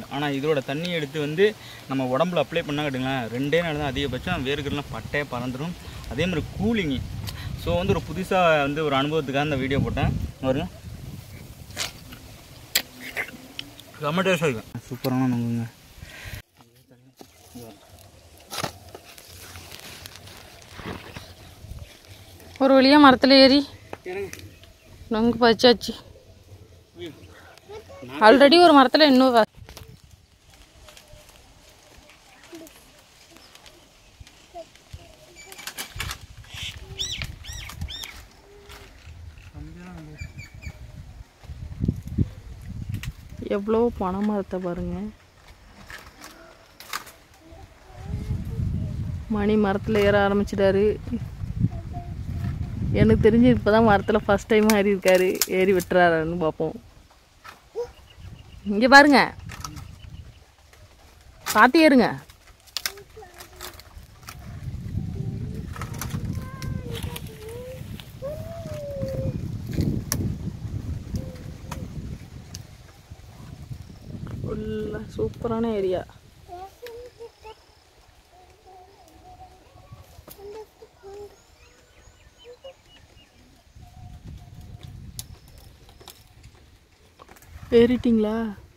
ஆனால் இதோட தண்ணி எடுத்து வந்து நம்ம உடம்புல அப்ளை பண்ணால் கேட்டுங்களேன் ரெண்டே நாள் தான் அதிகபட்சம் வேர்க்கெல்லாம் பட்டையாக பறந்துடும் அதே மாதிரி கூலிங்கு ஸோ வந்து ஒரு புதுசாக வந்து ஒரு அனுபவத்துக்காக இந்த வீடியோ போட்டேன் வருங்க செம்ம டேஸ்டாக இருக்கும் சூப்பரான நொங்குங்க ஒரு வழியாக மரத்தில் ஏறி நொங்கு பறிச்சாச்சு ஆல்ரெடி ஒரு மரத்தில் இன்னும் வ- எவ்வளோ பனை மரத்தை பாருங்க மணி மரத்தில் ஏற ஆரம்பிச்சிட்டாரு எனக்கு தெரிஞ்சு இப்போ தான் மரத்தில் ஃபஸ்ட் டைம் ஏறி இருக்காரு ஏறி விட்டுறாருன்னு பார்ப்போம் இங்கே பாருங்க பார்த்து ஏறுங்க ஃபுல்லாக சூப்பரான ஏரியா ஏறிட்டிங்களா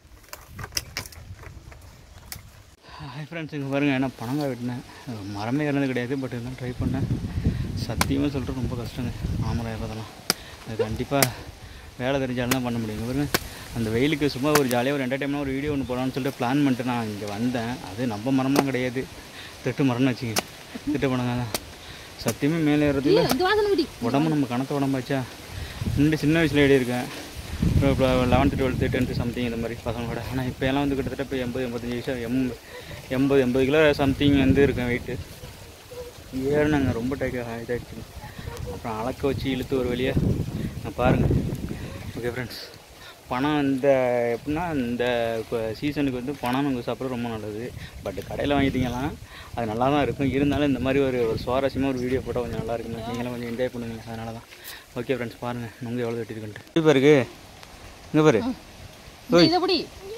ஹாய் ஃப்ரெண்ட்ஸ் இங்கே பாருங்கள் என்ன பணங்காய் வெட்டினேன் மரமே இறந்தது கிடையாது பட் இதெல்லாம் ட்ரை பண்ணேன் சத்தியமாக சொல்கிறேன் ரொம்ப கஷ்டங்க ஆமராய் அதெல்லாம் அது கண்டிப்பாக வேலை தெரிஞ்சாலும் தான் பண்ண முடியும் பாருங்க அந்த வெயிலுக்கு சும்மா ஒரு ஜாலியாக ஒரு என்டர்டைன்மெண்ட் ஒரு வீடியோ ஒன்று போடலாம்னு சொல்லிட்டு பிளான் பண்ணிட்டு நான் இங்கே வந்தேன் அது நம்ம மரம்லாம் கிடையாது திட்டு மரம்னு வச்சுங்க திட்டு பணங்க தான் சத்தியமாக மேலே ஏறதுல உடம்பு நம்ம கணத்த உடம்பாச்சா இந்த சின்ன வயசில் ஏறி இருக்கேன் லெவன்த்து டுவெல்த்து டென்த்து சம்திங் இந்த மாதிரி பசங்களோட ஆனால் இப்போ எல்லாம் வந்து கிட்டத்தட்ட இப்போ எண்பது எண்பத்தஞ்சு வயசு எம் எண்பது எண்பது கிலோ சம்திங் வந்து இருக்கேன் வெயிட்டு ஏறினாங்க ரொம்ப டைட் இதாகிடுச்சு அப்புறம் அளக்க வச்சு இழுத்து ஒரு வழியாக நான் பாருங்கள் ஓகே ஃப்ரெண்ட்ஸ் பணம் இந்த எப்படின்னா இந்த சீசனுக்கு வந்து பணம் நமக்கு சாப்பிட்றது ரொம்ப நல்லது பட் கடையில் வாங்கிட்டீங்களாம் அது நல்லா தான் இருக்கும் இருந்தாலும் இந்த மாதிரி ஒரு ஒரு சுவாரஸ்யமாக ஒரு வீடியோ போட்டால் கொஞ்சம் நல்லா இருக்குங்க நீங்களும் கொஞ்சம் என்ஜாய் பண்ணுவீங்க அதனால தான் ஓகே ஃப்ரெண்ட்ஸ் பாருங்கள் நுங்கு எவ்வளோ வெட்டிருக்குன்ட்டு எப்படி பாருக்கு இங்கே பாரு இதை எப்படி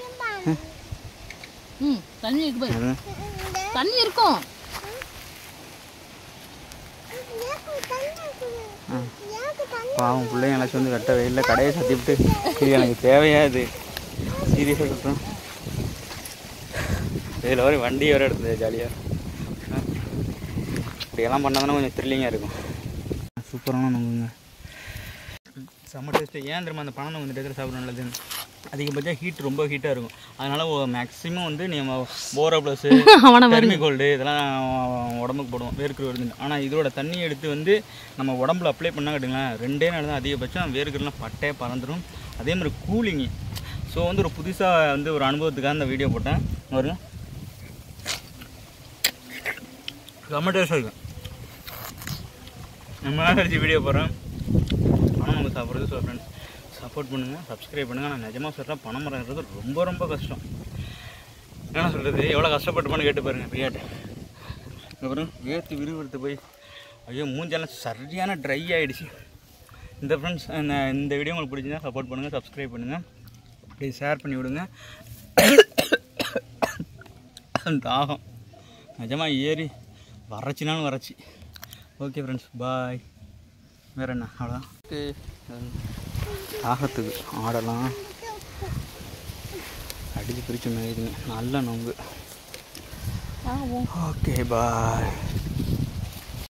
ம் தண்ணி இருக்கு பாரு அதான். தண்ணி இருக்கும் பாவம் பிள்ளைங்க எல்லாம் வந்து வெட்ட வெயிலில் கடையை சத்திவிட்டு இது எனக்கு தேவையா இது சீரியஸாக சொல்கிறேன் இதில் வர வண்டி வர எடுத்தது ஜாலியாக இப்படியெல்லாம் பண்ணாதானே கொஞ்சம் த்ரில்லிங்காக இருக்கும் சூப்பரான நொங்குங்க செம்ம டேஸ்ட்டு ஏன் தெரியுமா அந்த பணம் நொங்கு இந்த டேஸ்ட்டில் சாப்பிட நல்லது அதிகபட்சம் ஹீட் ரொம்ப ஹீட்டாக இருக்கும் அதனால் மேக்ஸிமம் வந்து நம்ம போரோ ப்ளஸ்ஸு அவனை டெர்மி கோல்டு இதெல்லாம் உடம்புக்கு போடுவோம் வேர்க்குரு வருது ஆனால் இதோட தண்ணி எடுத்து வந்து நம்ம உடம்புல அப்ளை பண்ணால் கேட்டுங்களேன் ரெண்டே நாள் தான் அதிகபட்சம் வேர்க்குருலாம் பட்டையாக பறந்துடும் அதே மாதிரி கூலிங்கு ஸோ வந்து ஒரு புதுசாக வந்து ஒரு அனுபவத்துக்காக இந்த வீடியோ போட்டேன் வருங்க செம்ம டேஸ்டாக இருக்கும் நம்ம நாள் கழிச்சு வீடியோ போடுறேன் பணம் நம்ம சாப்பிட்றது ஸோ ஃப்ரெண்ட்ஸ் சப்போர்ட் பண்ணுங்கள் சப்ஸ்கிரைப் பண்ணுங்கள் நான் நிஜமாக சொல்கிறேன் பணம் மரங்கிறது ரொம்ப ரொம்ப கஷ்டம் என்ன சொல்கிறது எவ்வளோ கஷ்டப்பட்டுப்பான்னு கேட்டு பாருங்கள் பிரியாட்டு அப்புறம் வேர்த்து விறுவிறுத்து போய் ஐயோ மூஞ்செல்லாம் சரியான ட்ரை ஆகிடுச்சு இந்த ஃப்ரெண்ட்ஸ் இந்த வீடியோ உங்களுக்கு பிடிச்சிருந்தா சப்போர்ட் பண்ணுங்கள் சப்ஸ்கிரைப் பண்ணுங்கள் ப்ளீஸ் ஷேர் பண்ணி விடுங்க தாகம் நிஜமாக ஏறி வறட்சினாலும் வறட்சி ஓகே ஃப்ரெண்ட்ஸ் பாய் வேறு என்ன அவ்வளோதான் ஓகே தாகத்துக்கு ஆடெல்லாம் அடிச்சு பிரித்து மேயுதுங்க நல்ல நொங்கு ஓகே பாய்